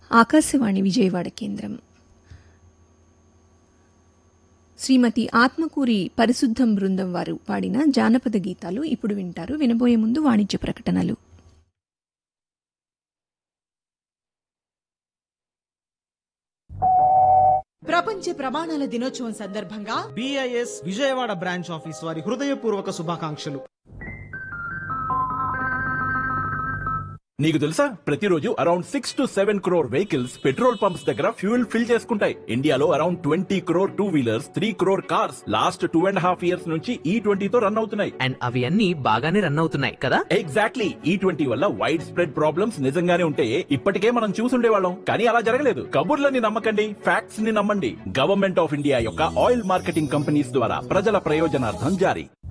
ఆకాశవాణి విజయవాడ కేంద్రం శ్రీమతి ఆత్మకూరి పరిశుద్ధం బృందం వారు పాడిన జానపద గీతాలు ఇప్పుడు వింటారు వినబోయే ముందు వాణిజ్య ప్రకటనలు ప్రపంచ ప్రమాణాల దినోత్సవం సందర్భంగా బిఐఎస్ విజయవాడ బ్రాంచ్ ఆఫీస్ వారి హృదయపూర్వక శుభాకాంక్షలు నీకు తెలుసా ప్రతిరోజు around six to seven crore vehicles petrol pumps దగ్గర ఫ్యూయల్ ఫిల్ చేసుకుంటాయి ఇండియాలో around twenty crore two wheelers three crore cars last two and half years నుంచి ఈ ట్వంటీతో రన్ అవుతున్నాయి అండ్ అవి అన్ని బాగానే రన్ అవుతున్నాయి కదా ఎగ్జాక్ట్లీ ఈ ట్వంటీ వల్ల వైడ్ స్ప్రెడ్ ప్రాబ్లమ్స్ నిజంగానే ఉంటే ఇప్పటికే మనం చూసుండేవాళ్ళం కానీ అలా జరగలేదు కబుర్లని నమ్మకండి ఫ్యాక్ట్స్ ని నమ్మండి గవర్నమెంట్ ఆఫ్ ఇండియా యొక్క ఆయిల్ మార్కెటింగ్ కంపెనీస్ ద్వారా ప్రజల ప్రయోజనార్థం జారీ